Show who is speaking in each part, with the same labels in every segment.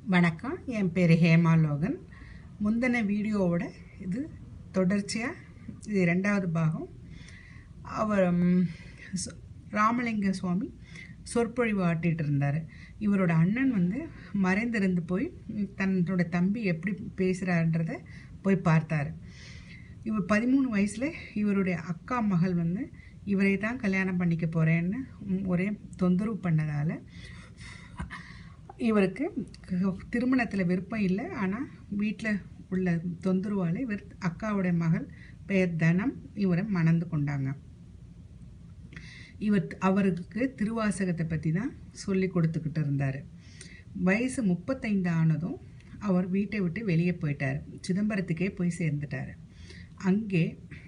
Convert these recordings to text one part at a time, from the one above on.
Speaker 1: வணக்கம் என் பேர் ஹேமா லோகன் முந்தின வீடியோவோட இது தொடர்ச்சியாக இது ரெண்டாவது பாகம் அவர் ம், சு- ராமலிங்க சுவாமி சொற்பொழிவு ஆட்டிகிட்டு இருந்தார் இவரோட அண்ணன் வந்து மறைந்திருந்து போய் ம், தன்னோட தம்பி எப்படி பேசுகிறான்றத போய் பார்த்தாரு இவர் பதிமூணு வயசில் இவருடைய அக்கா மகள் வந்து இவரை தான் கல்யாணம் பண்ணிக்க போகிறேன்னு ஒரே தொந்தரவு பண்ணதால் இவருக்கு திருமணத்தில் விருப்பம் இல்லை ஆனால் வீட்டில் உள்ள தொந்தரவால் இவர் அக்காவுடைய மகள் பெயர் தனம் இவரை மணந்து கொண்டாங்க இவர் அவருக்கு திருவாசகத்தை பற்றி தான் சொல்லி கொடுத்துக்கிட்டு இருந்தார் வயசு முப்பத்தைந்து ஆனதும் அவர் வீட்டை விட்டு வெளியே போயிட்டார் சிதம்பரத்துக்கே போய் சேர்ந்துட்டார் அங்கே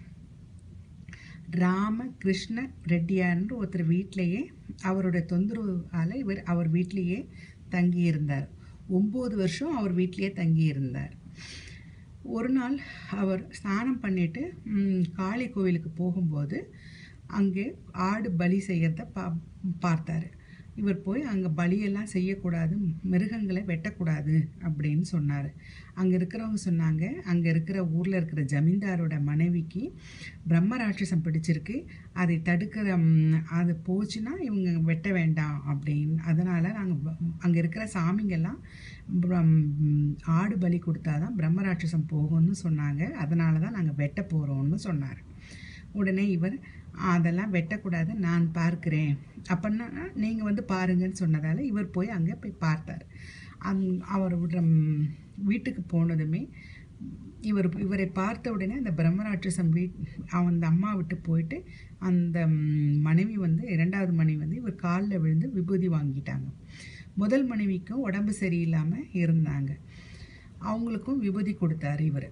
Speaker 1: ராம கிருஷ்ண ரெட்டியார்ன்ற ஒருத்தர் வீட்டிலேயே அவருடைய தொந்தரவால் இவர் அவர் வீட்டிலேயே தங்கியிருந்தார் ஒம்பது வருஷம் அவர் வீட்டிலேயே தங்கியிருந்தார் ஒரு நாள் அவர் ஸ்நானம் பண்ணிட்டு ம், காளி கோவிலுக்கு போகும்போது அங்கே ஆடு பலி செய்கிறத பா பார்த்தாரு இவர் போய் அங்கே பலியெல்லாம் செய்யக்கூடாது மிருகங்களை வெட்டக்கூடாது அப்படின்னு சொன்னார் அங்கே இருக்கிறவங்க சொன்னாங்க அங்கே இருக்கிற ஊரில் இருக்கிற ஜமீன்தாரோட மனைவிக்கு பிரம்ம ராட்சசம் பிடிச்சிருக்கு அதை தடுக்கிற ம், அது போச்சுன்னா இவங்க வெட்ட வேண்டாம் அப்படின்னு அதனால் நாங்கள் அங்கே இருக்கிற சாமிங்கெல்லாம் பிரம்- ஆடு பலி கொடுத்தாதான் பிரம்ம ராட்சசம் போகும்னு சொன்னாங்க அதனால தான் நாங்கள் வெட்ட போகிறோம்னு சொன்னார் உடனே இவர் அதெல்லாம் வெட்டக்கூடாது நான் பார்க்கிறேன் அப்படின்னா நீங்கள் வந்து பாருங்கன்னு சொன்னதால் இவர் போய் அங்கே போய் பார்த்தார் அந் அவர் விடுற ம், வீட்டுக்கு போனதுமே இவர் இவரை பார்த்த உடனே அந்த பிரம்மராட்சசம் வீட் அவன் அந்த அம்மா விட்டு போயிட்டு அந்த ம், மனைவி வந்து இரண்டாவது மனைவி வந்து இவர் காலில் விழுந்து விபூதி வாங்கிட்டாங்க முதல் மனைவிக்கும் உடம்பு சரியில்லாமல் இருந்தாங்க அவங்களுக்கும் விபூதி கொடுத்தாரு இவர்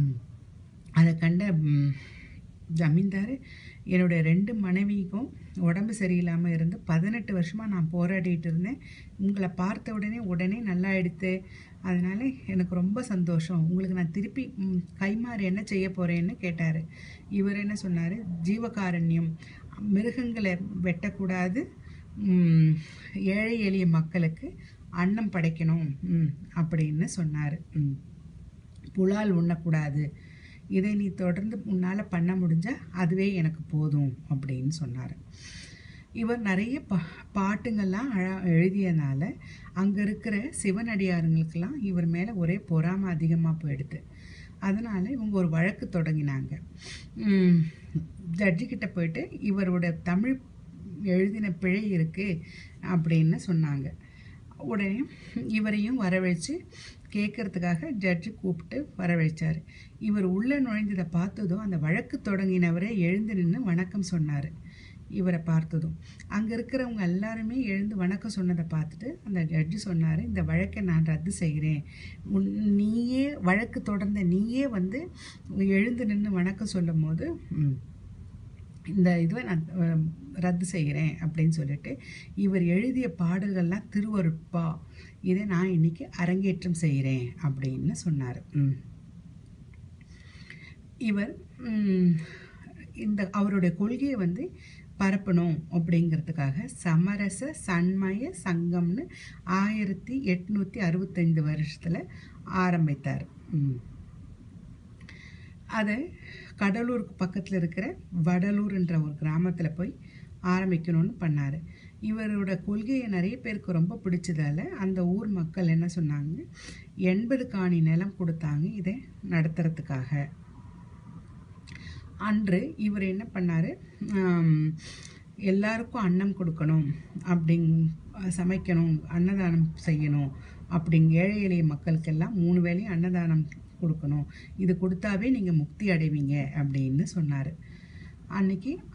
Speaker 1: அதை கண்ட ம், ஜமீன்தார் என்னுடைய ரெண்டு மனைவிக்கும் உடம்பு சரியில்லாமல் இருந்து பதினெட்டு வருஷமாக நான் போராடிட்டு இருந்தேன் உங்களை பார்த்த உடனே உடனே நல்லா எடுத்து அதனால் எனக்கு ரொம்ப சந்தோஷம் உங்களுக்கு நான் திருப்பி ம், கைமாறு என்ன செய்ய போகிறேன்னு கேட்டார் இவர் என்ன சொன்னார் ஜீவகாரண்யம் மிருகங்களை வெட்டக்கூடாது ம், ஏழை எளிய மக்களுக்கு அன்னம் படைக்கணும் ம், அப்படின்னு சொன்னார் ம் புலால் உண்ணக்கூடாது இதை நீ தொடர்ந்து உன்னால் பண்ண முடிஞ்சா அதுவே எனக்கு போதும் அப்படின்னு சொன்னார் இவர் நிறைய பா பாட்டுங்கள்லாம் அழ எழுதியனால அங்கே இருக்கிற சிவனடியாருங்களுக்கெல்லாம் இவர் மேலே ஒரே பொறாமை அதிகமாக போயிடுது அதனால் இவங்க ஒரு வழக்கு தொடங்கினாங்க ஜட்ஜி கிட்ட போயிட்டு இவரோட தமிழ் எழுதின பிழை இருக்குது அப்படின்னு சொன்னாங்க உடனே இவரையும் வரவழைச்சு கேட்கறதுக்காக ஜட்ஜு கூப்பிட்டு வரவழைச்சார் இவர் உள்ளே நுழைந்ததை பார்த்ததும் அந்த வழக்கு தொடங்கினவரே எழுந்து நின்று வணக்கம் சொன்னார் இவரை பார்த்ததும் அங்கே இருக்கிறவங்க எல்லாருமே எழுந்து வணக்கம் சொன்னதை பார்த்துட்டு அந்த ஜட்ஜு சொன்னார் இந்த வழக்கை நான் ரத்து செய்கிறேன் உன் நீயே வழக்கு தொடர்ந்த நீயே வந்து எழுந்து நின்று வணக்கம் சொல்லும் போது ம், இந்த இதுவை நான் அஹ், ரத்து செய்கிறேன் அப்படின்னு சொல்லிட்டு இவர் எழுதிய பாடல்கள்லாம் திருவருட்பா இதை நான் இன்னைக்கு அரங்கேற்றம் செய்கிறேன் அப்படின்னு சொன்னார் ம். இவர் ம், இந்த அவருடைய கொள்கையை வந்து பரப்பணும் அப்படிங்கிறதுக்காக சமரச சண்மய சங்கம்னு ஆயிரத்தி எட்நூற்றி அறுபத்தைந்து வருஷத்தில் ஆரம்பித்தார் ம். அதை கடலூருக்கு பக்கத்தில் இருக்கிற வடலூர்ன்ற ஒரு கிராமத்தில் போய் ஆரம்பிக்கணும்னு பண்ணார் இவரோட கொள்கையை நிறைய பேருக்கு ரொம்ப பிடிச்சதால அந்த ஊர் மக்கள் என்ன சொன்னாங்க எண்பது காணி நிலம் கொடுத்தாங்க இதை நடத்துறதுக்காக அன்று இவர் என்ன பண்ணார் எல்லாருக்கும் அன்னம் கொடுக்கணும் அப்படிங் சமைக்கணும் அன்னதானம் செய்யணும் அப்படிங்க ஏழை எளிய மக்களுக்கெல்லாம் மூணு வேளையும் அன்னதானம் கொடுக்கணும் இது கொடுத்தாவே நீங்கள் முக்தி அடைவீங்க அப்படின்னு சொன்னார் அன்னைக்கு